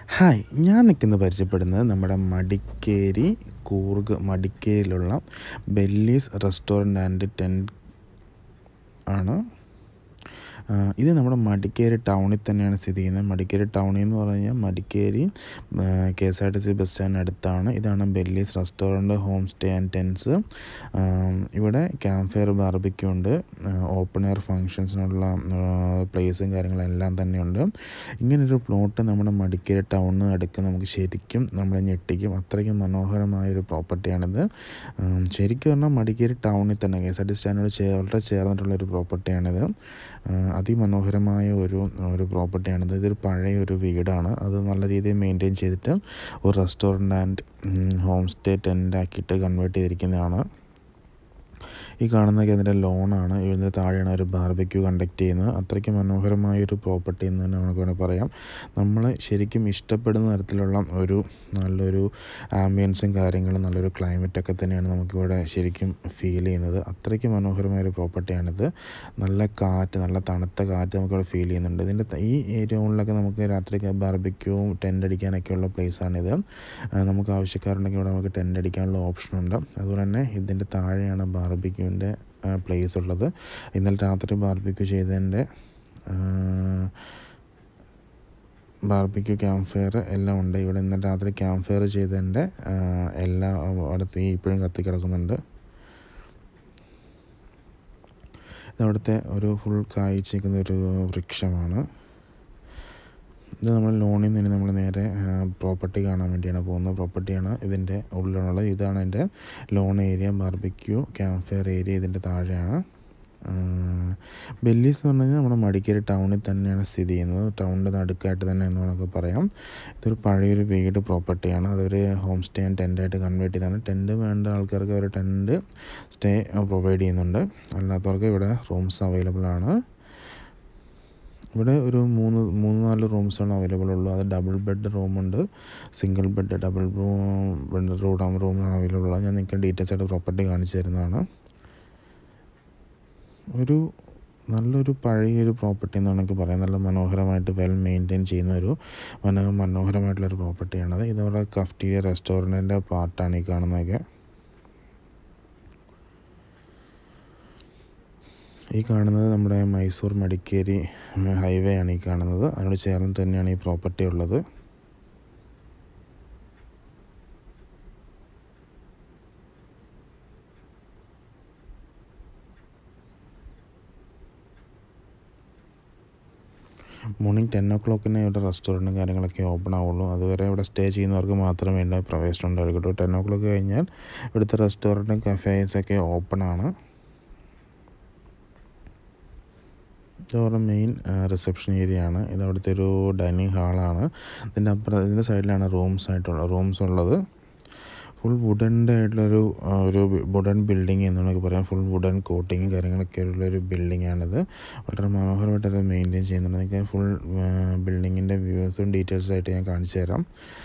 hi ഞാൻ നിൽക്കുന്നത് പരിചയപ്പെടുന്നത് നമ്മുടെ മടിക്കേരി കൂർഗ് മടിക്കേരിയിലുള്ള ബെല്ലീസ് റെസ്റ്റോറൻറ്റ് ആൻഡ് ടെൻറ്റ് ആണ് ആ, ഇത് നമ്മുടെ മടിക്കേരി ടൗണിൽ തന്നെയാണ് സ്ഥിതി ചെയ്യുന്നത് മടിക്കേരി ടൗണിൽ എന്ന് പറഞ്ഞു കഴിഞ്ഞാൽ Madikeri K S R T C bus സ്റ്റാൻഡിന് അടുത്താണ് ഇതാണ് Belly's restaurant home stay and tents ഇവിടെ ക്യാമ്പ് ഫയർ ബാർബിക്യൂ ഉണ്ട് ഓപ്പൺ എയർ ഫങ്ഷൻസിനുള്ള പ്ലേസും കാര്യങ്ങളെല്ലാം തന്നെയുണ്ട് ഇങ്ങനൊരു പ്ലോട്ട് നമ്മുടെ മടിക്കേരി ടൗണിന് അടുക്ക് നമുക്ക് ശരിക്കും നമ്മളെ ഞെട്ടിക്കും അത്രയ്ക്കും മനോഹരമായൊരു പ്രോപ്പർട്ടിയാണിത് ഉം, ശരിക്കും പറഞ്ഞാൽ മടിക്കേരി ടൗണിൽ തന്നെ കെ എസ് ആർ ടി സ്റ്റാൻഡിനോട് ചേ വളരെ ചേർന്നിട്ടുള്ള ഒരു പ്രോപ്പർട്ടിയാണിത് ആ, അതിമനോഹരമായ ഒരു ഒരു പ്രോപ്പർട്ടിയാണിത് ഇതൊരു പഴയ ഒരു വീടാണ് അത് നല്ല രീതിയിൽ മെയിൻറ്റെയിൻ ചെയ്തിട്ട് ഒരു restaurant and home stay tent ആക്കിയിട്ട് കൺവേർട്ട് ചെയ്തിരിക്കുന്നതാണ് ഈ കാണുന്നതൊക്കെ അതിൻ്റെ ലോണാണ് ഇതിൻ്റെ താഴെയാണ് ഒരു ബാർബിക്യൂ കണ്ടക്ട് ചെയ്യുന്നത് അത്രയ്ക്ക് മനോഹരമായ ഒരു പ്രോപ്പർട്ടി എന്ന് തന്നെ നമുക്ക് വേണമെങ്കിൽ പറയാം നമ്മൾ ശരിക്കും ഇഷ്ടപ്പെടുന്ന തരത്തിലുള്ള ഒരു നല്ലൊരു ആംബിയൻസും കാര്യങ്ങളും നല്ലൊരു ക്ലൈമറ്റൊക്കെ തന്നെയാണ് നമുക്കിവിടെ ശരിക്കും ഫീൽ ചെയ്യുന്നത് അത്രയ്ക്ക് മനോഹരമായ ഒരു പ്രോപ്പർട്ടിയാണിത് നല്ല കാറ്റ് നല്ല തണുത്ത കാറ്റ് നമുക്കിവിടെ ഫീൽ ചെയ്യുന്നുണ്ട് ഇതിൻ്റെ ത- ഈ ഏരിയകളിലൊക്കെ നമുക്ക് രാത്രി ബാർബിക്യൂവും ടെൻ്റ് അടിക്കാനൊക്കെയുള്ള പ്ലേസാണിത് ആ, നമുക്ക് ആവശ്യക്കാരുണ്ടെങ്കിൽ ഇവിടെ നമുക്ക് ടെൻ്റ് അടിക്കാനുള്ള ഓപ്ഷനുണ്ട് അതുപോലെ തന്നെ ഇതിൻ്റെ താഴെയാണ് ബാർബിക്യൂവിൻ്റെ പ്ലേസ് ഉള്ളത് ഇന്നലെ രാത്രി ബാർബിക്യൂ ചെയ്തതിൻ്റെ ബാർബിക്യൂ ക്യാമ്പ് ഫയർ എല്ലാം ഉണ്ട് ഇവിടെ ഇന്നലെ രാത്രി ക്യാമ്പ് ഫയർ ചെയ്തതിൻ്റെ ആ, എല്ലാം അവിടെ തീ ഇപ്പോഴും കത്തി കിടക്കുന്നുണ്ട് ഇതവിടുത്തെ ഒരു ഫുൾ കായ്ച്ചിരിക്കുന്ന ഒരു വൃക്ഷമാണ് ഇത് നമ്മൾ ലോണിൽ നിന്ന് നമ്മൾ നേരെ പ്രോപ്പർട്ടി കാണാൻ വേണ്ടിയാണ് പോകുന്നത് പ്രോപ്പർട്ടിയാണ് ഇതിൻ്റെ ഉള്ളിലുള്ളത് ഇതാണ് എൻ്റെ lawn area barbecue camp fire area ഇതിൻ്റെ താഴെയാണ് ആ, ബെല്ലീസ് എന്ന് പറഞ്ഞു കഴിഞ്ഞാൽ നമ്മുടെ മടിക്കേരി ടൗണിൽ തന്നെയാണ് സ്ഥിതി ചെയ്യുന്നത് ടൗണിൻ്റെ നടുക്കായിട്ട് തന്നെ എന്ന് നമുക്ക് പറയാം ഇതൊരു പഴയൊരു വീട് പ്രോപ്പർട്ടിയാണ് അതൊരു ഹോം സ്റ്റേ ആൻഡ് ടെൻ്റായിട്ട് കൺവേർട്ട് ചെയ്താണ് ടെൻറ്റ് വേണ്ട ആൾക്കാർക്ക് ഒരു ടെൻറ്റ് സ്റ്റേ പ്രൊവൈഡ് ചെയ്യുന്നുണ്ട് അല്ലാത്തവർക്ക് ഇവിടെ റൂംസ് അവൈലബിൾ ആണ് ഇവിടെ ഒരു മൂന്ന് മൂന്ന് നാല് റൂംസാണ് അവൈലബിൾ ഉള്ളൂ അത് ഡബിൾ ബെഡ് റൂമുണ്ട് single bed double room bed room റൂമാണ് അവൈലബിൾ ഉള്ളത് ഞാൻ നിങ്ങൾക്ക് ഡീറ്റെയിൽസ് ആയിട്ട് പ്രോപ്പർട്ടി കാണിച്ചു തരുന്നതാണ് ഒരു നല്ലൊരു പഴയൊരു പ്രോപ്പർട്ടി എന്ന് വേണമെങ്കിൽ പറയാം നല്ല മനോഹരമായിട്ട് വെൽ മെയിൻറ്റെയിൻ ചെയ്യുന്ന ഒരു മനോ മനോഹരമായിട്ടുള്ളൊരു പ്രോപ്പർട്ടിയാണത് ഇതവിടെ കഫ്റ്റീരിയ റെസ്റ്റോറൻറ്റിൻ്റെ പാർട്ടാണ് ഈ കാണുന്നതൊക്കെ ഈ കാണുന്നത് നമ്മുടെ മൈസൂർ മടിക്കേരി ഹൈവേ ആണ് ഈ കാണുന്നത് അതിനോട് ചേർന്ന് തന്നെയാണ് ഈ പ്രോപ്പർട്ടി ഉള്ളത് മോർണിംഗ് ടെൻ ഓ ക്ലോക്കിന് ഇവിടെ റെസ്റ്റോറൻറ്റും കാര്യങ്ങളൊക്കെ ഓപ്പൺ ആവുള്ളൂ അതുവരെ ഇവിടെ സ്റ്റേ ചെയ്യുന്നവർക്ക് മാത്രമേ ഇവിടെ പ്രവേശനം ഉണ്ടായിരിക്കട്ടു ടെൻ ഓ ക്ലോക്ക് കഴിഞ്ഞാൽ ഇവിടുത്തെ റെസ്റ്റോറൻറ്റും കഫേസൊക്കെ ഓപ്പൺ ആണ് ഇതവരുടെ മെയിൻ റിസപ്ഷൻ ഏരിയ ആണ് ഇത് അവിടുത്തെ ഒരു ഡൈനിങ് ഹാളാണ് ഇതിൻ്റെ അപ്പുറം ഇതിൻ്റെ സൈഡിലാണ് റൂംസ് ആയിട്ടുള്ള റൂംസ് ഉള്ളത് ഫുൾ വുഡൻ്റെ ആയിട്ടുള്ളൊരു ആ, ഒരു വുഡൻ ബിൽഡിംഗ് എന്ന് നമുക്ക് പറയാം ഫുൾ വുഡൻ കോട്ടിങ് കാര്യങ്ങളൊക്കെ ഉള്ള ഒരു ബിൽഡിംഗ് ആണിത് വളരെ മനോഹരമായിട്ട് അത് മെയിൻറ്റെയിൻ ചെയ്യുന്നുണ്ട് നിങ്ങൾക്ക് ഫുൾ ബിൽഡിങ്ങിൻ്റെ വ്യൂസും ഡീറ്റെയിൽസും ആയിട്ട് ഞാൻ കാണിച്ചു തരാം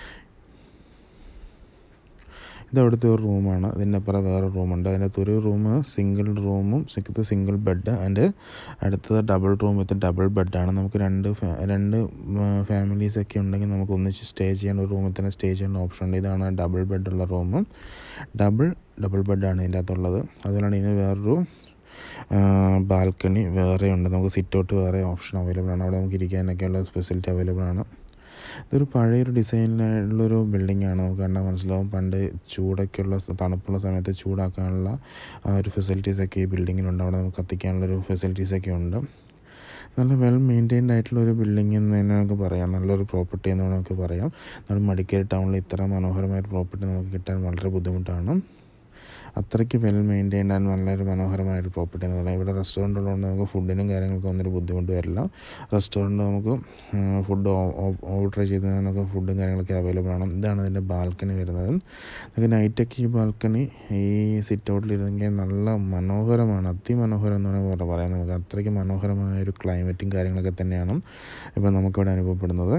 ഇത് അവിടുത്തെ ഒരു റൂമാണ് അതിൻ്റെ അപ്പുറം വേറെ റൂമുണ്ട് അതിനകത്ത് ഒരു റൂം സിംഗിൾ റൂമും ഇത് സിംഗിൾ ബെഡ് അതിൻ്റെ അടുത്തത് ഡബിൾ റൂം വിത്ത് ഡബിൾ ബെഡാണ് നമുക്ക് രണ്ട് ഫാ- രണ്ട് ഫാമിലീസ് ഒക്കെ ഉണ്ടെങ്കിൽ നമുക്ക് ഒന്നിച്ച് സ്റ്റേ ചെയ്യാൻ ഒരു റൂമിൽ തന്നെ സ്റ്റേ ചെയ്യേണ്ട ഓപ്ഷൻ ഉണ്ട് ഇതാണ് ഡബിൾ ബെഡുള്ള റൂം ഡബിൾ ഡബിൾ ബെഡാണ് ഇതിൻ്റെ അകത്തുള്ളത് അതുപോലെയാണ് ഇതിന് വേറൊരു ബാൽക്കണി വേറെ ഉണ്ട് നമുക്ക് സിറ്റ് ഔട്ട് വേറെ ഓപ്ഷൻ അവൈലബിൾ ആണ് അവിടെ നമുക്ക് ഇരിക്കാനൊക്കെയുള്ള ഫെസിലിറ്റി അവൈലബിൾ ആണ് ഇതൊരു പഴയൊരു ഡിസൈനിലുള്ളൊരു ബിൽഡിംഗ് ആണ് നമുക്ക് കണ്ടാൽ മനസ്സിലാവും പണ്ട് ചൂടൊക്കെയുള്ള സ- തണുപ്പുള്ള സമയത്ത് ചൂടാക്കാനുള്ള ആ ഒരു ഫെസിലിറ്റീസൊക്കെ ഈ ബിൽഡിങ്ങിനുണ്ട് അവിടെ നമുക്ക് കത്തിക്കാനുള്ളൊരു ഫെസിലിറ്റീസൊക്കെ ഉണ്ട് നല്ല വെൽ മെയിൻറ്റെയിൻഡ് ആയിട്ടുള്ള ഒരു ബിൽഡിംഗ് എന്ന് തന്നെ നമുക്ക് പറയാം നല്ലൊരു പ്രോപ്പർട്ടി എന്ന് നമുക്ക് പറയാം നമ്മുടെ മടിക്കേരി ടൗണിൽ ഇത്ര മനോഹരമായ ഒരു പ്രോപ്പർട്ടി നമുക്ക് കിട്ടാൻ വളരെ ബുദ്ധിമുട്ടാണ് അത്രയ്ക്ക് വെൽ മെയിൻറ്റെയിൻഡ് ആൻഡ് നല്ലൊരു മനോഹരമായ ഒരു പ്രോപ്പർട്ടി എന്ന് പറയാം ഇവിടെ റെസ്റ്റോറൻറ്റ് ഉള്ളതുകൊണ്ട് നമുക്ക് ഫുഡിനും കാര്യങ്ങൾക്കും ഒന്നൊരു ബുദ്ധിമുട്ട് വരില്ല റെസ്റ്റോറൻറ്റ് നമുക്ക് ഫുഡ് ഓർഡർ ചെയ്തതിനൊക്കെ ഫുഡും കാര്യങ്ങളൊക്കെ അവൈലബിൾ ആണ് ഇതാണ് ഇതിൻ്റെ ബാൽക്കണി വരുന്നത് നമുക്ക് നൈറ്റൊക്കെ ഈ ബാൽക്കണി ഈ സിറ്റ് ഔട്ടിലിരുന്നെങ്കിൽ നല്ല മനോഹരമാണ് അതിമനോഹരം എന്ന് വേണമെങ്കിൽ പറയാം നമുക്ക് അത്രയ്ക്ക് മനോഹരമായ ഒരു ക്ലൈമറ്റും കാര്യങ്ങളൊക്കെ തന്നെയാണ് ഇപ്പോൾ നമുക്കിവിടെ അനുഭവപ്പെടുന്നത്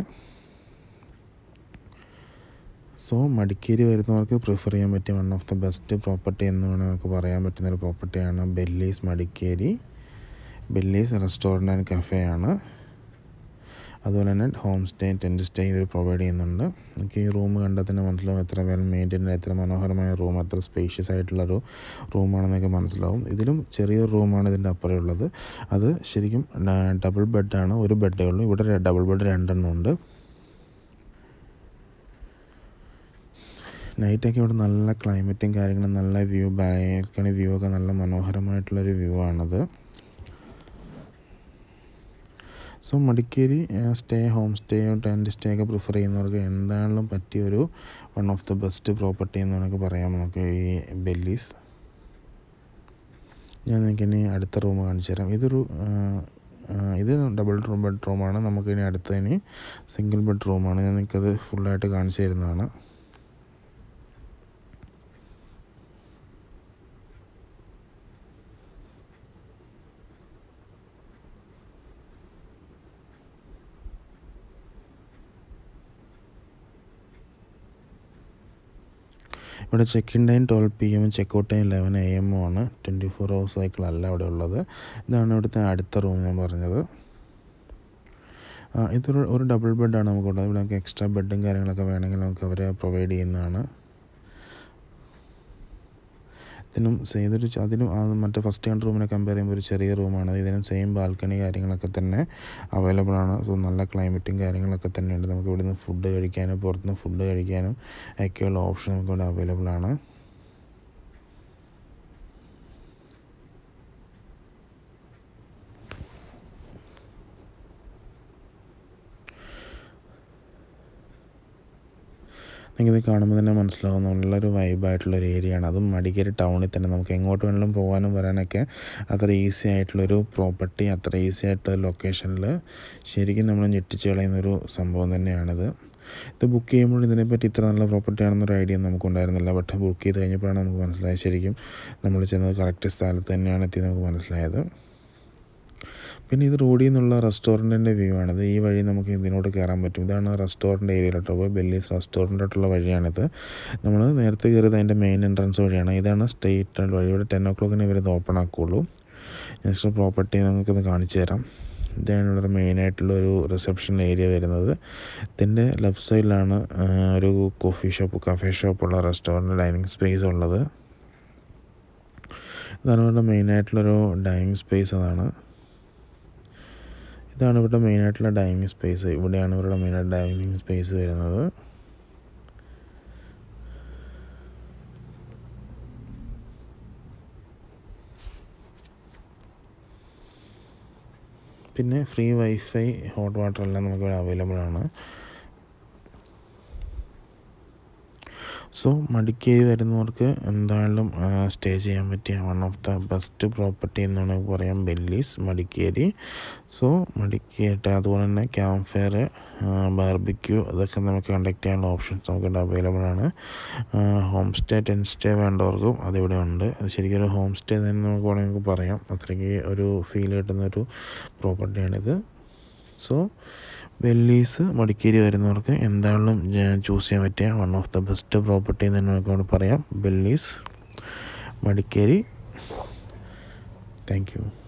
സോ മടിക്കേരി വരുന്നവർക്ക് പ്രിഫർ ചെയ്യാൻ പറ്റിയ one of the best property എന്ന് വേണമെങ്കിൽ നമുക്ക് പറയാൻ പറ്റുന്ന ഒരു പ്രോപ്പർട്ടിയാണ് Bellies Madikeri Bellies restaurant and cafe ആണ് അതുപോലെ തന്നെ ഹോം സ്റ്റേ ടെൻറ്റ് സ്റ്റേ ഇവർ പ്രൊവൈഡ് ചെയ്യുന്നുണ്ട് നമുക്ക് ഈ റൂം കണ്ടാൽ തന്നെ മനസ്സിലാവും എത്ര വെൽ മെയിൻറ്റൈൻ എത്ര മനോഹരമായ റൂം എത്ര സ്പേഷ്യസ് ആയിട്ടുള്ളൊരു റൂമാണെന്നൊക്കെ മനസ്സിലാവും ഇതിലും ചെറിയൊരു റൂമാണ് ഇതിൻ്റെ അപ്പുറം ഉള്ളത് അത് ശരിക്കും ഡബിൾ ബെഡാണ് ഒരു ബെഡേ ഉള്ളൂ ഇവിടെ ഡബിൾ ബെഡ് രണ്ടെണ്ണം ഉണ്ട് നൈറ്റൊക്കെ ഇവിടെ നല്ല ക്ലൈമറ്റും കാര്യങ്ങളും നല്ല വ്യൂ ബാൽക്കണി വ്യൂ ഒക്കെ നല്ല മനോഹരമായിട്ടുള്ളൊരു വ്യൂ ആണത് സോ മടിക്കേരി സ്റ്റേ ഹോം സ്റ്റേയോ ടെൻറ്റ് സ്റ്റേ ഒക്കെ പ്രിഫർ ചെയ്യുന്നവർക്ക് എന്താണെങ്കിലും പറ്റിയൊരു one of the best property എന്ന് നമുക്ക് പറയാം നമുക്ക് ഈ ബെല്ലീസ് ഞാൻ നിങ്ങൾക്ക് ഇനി അടുത്ത റൂം കാണിച്ചു തരാം ഇതൊരു ഇത് ഡബിൾ റൂം ബെഡ്റൂമാണ് നമുക്കിനി അടുത്തതിന് സിംഗിൾ ബെഡ്റൂമാണ് ഞാൻ നിങ്ങൾക്കത് ഫുള്ളായിട്ട് കാണിച്ചു തരുന്നതാണ് ഇവിടെ check in time twelve P M check out time eleven A M ആണ് ട്വൻറ്റി ഫോർ ഹവേഴ്സ് സൈക്കിൾ അല്ല അവിടെ ഉള്ളത് ഇതാണ് ഇവിടുത്തെ അടുത്ത റൂം ഞാൻ പറഞ്ഞത് ഇതൊരു ഒരു ഡബിൾ ബെഡാണ് നമുക്കുള്ളത് ഇവിടെ നമുക്ക് എക്സ്ട്രാ ബെഡും കാര്യങ്ങളൊക്കെ വേണമെങ്കിൽ നമുക്ക് അവർ പ്രൊവൈഡ് ചെയ്യുന്നതാണ് ഇതിനും ഇതൊരു അതിനും മറ്റേ ഫസ്റ്റ് കണ്ട റൂമിനെ കമ്പയർ ചെയ്യുമ്പോൾ ഒരു ചെറിയ റൂമാണ് ഇതിനും സെയിം ബാൽക്കണി കാര്യങ്ങളൊക്കെ തന്നെ അവൈലബിൾ ആണ് സോ നല്ല ക്ലൈമറ്റും കാര്യങ്ങളൊക്കെ തന്നെയുണ്ട് നമുക്ക് ഇവിടുന്ന് ഫുഡ് കഴിക്കാനും പുറത്തുനിന്ന് ഫുഡ് കഴിക്കാനും ഒക്കെയുള്ള ഓപ്ഷൻ നമുക്ക് ഇവിടെ അവൈലബിൾ ആണ് നിങ്ങൾക്കിത് കാണുമ്പോൾ തന്നെ മനസ്സിലാവും നല്ലൊരു വൈബായിട്ടുള്ളൊരു ഏരിയയാണ് അതും മടിക്കേരി ടൗണിൽ തന്നെ നമുക്ക് എങ്ങോട്ട് വേണമെങ്കിലും പോകാനും വരാനൊക്കെ അത്ര ഈസി ആയിട്ടുള്ളൊരു പ്രോപ്പർട്ടി അത്ര ഈസി ആയിട്ടുള്ള ലൊക്കേഷനിൽ ശരിക്കും നമ്മൾ ഞെട്ടിച്ച് കളയുന്നൊരു സംഭവം തന്നെയാണിത് ഇത് ബുക്ക് ചെയ്യുമ്പോൾ ഇതിനെപ്പറ്റി ഇത്ര നല്ല പ്രോപ്പർട്ടി ആണെന്നൊരു ഐഡിയ നമുക്കുണ്ടായിരുന്നില്ല ബട്ട് ബുക്ക് ചെയ്ത് കഴിഞ്ഞപ്പോഴാണ് നമുക്ക് മനസ്സിലായത് ശരിക്കും നമ്മൾ ചെന്നത് കറക്റ്റ് സ്ഥലത്ത് തന്നെയാണ് എത്തി നമുക്ക് മനസ്സിലായത് പിന്നെ ഇത് റോഡിൽ നിന്നുള്ള റെസ്റ്റോറൻറ്റിൻ്റെ വ്യൂ ആണിത് ഈ വഴി നമുക്ക് ഇതിനോട് കയറാൻ പറ്റും ഇതാണ് റെസ്റ്റോറൻറ്റ് ഏരിയയിലോട്ട് പോയി ബെല്ലീസ് റെസ്റ്റോറൻറ്റിലോട്ടുള്ള വഴിയാണിത് നമ്മൾ നേരത്തെ കയറിയത് അതിൻ്റെ മെയിൻ എൻട്രൻസ് വഴിയാണ് ഇതാണ് സ്റ്റേറ്റ് വഴി ഇവിടെ ടെൻ ഓ ക്ലോക്കിന് ഇവർ ഇത് ഓപ്പൺ ആക്കുകയുള്ളൂ ജസ്റ്റ് പ്രോപ്പർട്ടി നമുക്കിത് കാണിച്ചു തരാം ഇതാണ് ഇവിടെ മെയിനായിട്ടുള്ള ഒരു റിസപ്ഷൻ ഏരിയ വരുന്നത് ഇതിൻ്റെ ലെഫ്റ്റ് സൈഡിലാണ് ഒരു കോഫി ഷോപ്പ് കഫേ ഷോപ്പുള്ള റെസ്റ്റോറൻറ്റ് ഡൈനിങ് സ്പേസ് ഉള്ളത് ഇതാണ് ഇവിടെ മെയിനായിട്ടുള്ളൊരു ഡൈനിങ് സ്പേസ് അതാണ് ഇതാണ് ഇവിടെ മെയിനായിട്ടുള്ള ഡൈനിങ് സ്പേസ് ഇവിടെയാണ് ഇവരുടെ മെയിനായിട്ട് ഡൈനിങ് സ്പേസ് വരുന്നത് പിന്നെ ഫ്രീ വൈഫൈ ഹോട്ട് വാട്ടർ എല്ലാം നമുക്ക് ഇവിടെ അവൈലബിൾ ആണ് സോ മടിക്കേരി വരുന്നവർക്ക് എന്തായാലും സ്റ്റേ ചെയ്യാൻ പറ്റിയ one of the best property എന്ന് വേണമെങ്കിൽ പറയാം ബെല്ലീസ് മടിക്കേരി സോ മടിക്കേട്ട് അതുപോലെ തന്നെ ക്യാമ്പ് ഫെയർ ബാർബിക്യൂ അതൊക്കെ നമുക്ക് കണ്ടക്ട് ചെയ്യാനുള്ള ഓപ്ഷൻസ് നമുക്ക് അവൈലബിൾ ആണ് ഹോം സ്റ്റേ ടെൻ സ്റ്റേ വേണ്ടവർക്കും അതിവിടെ ഉണ്ട് അത് ശരിക്കും ഒരു ഹോം സ്റ്റേ തന്നെ നമുക്ക് വേണമെങ്കിൽ പറയാം അത്രയ്ക്ക് ഒരു ഫീൽ കിട്ടുന്ന ഒരു പ്രോപ്പർട്ടിയാണിത് സോ വെല്ലീസ് മടിക്കേരി വരുന്നവർക്ക് എന്തായാലും ചൂസ് ചെയ്യാൻ പറ്റിയ one of the best property എന്ന് നമുക്ക് പറയാം ബെല്ലീസ് മടിക്കേരി താങ്ക് യു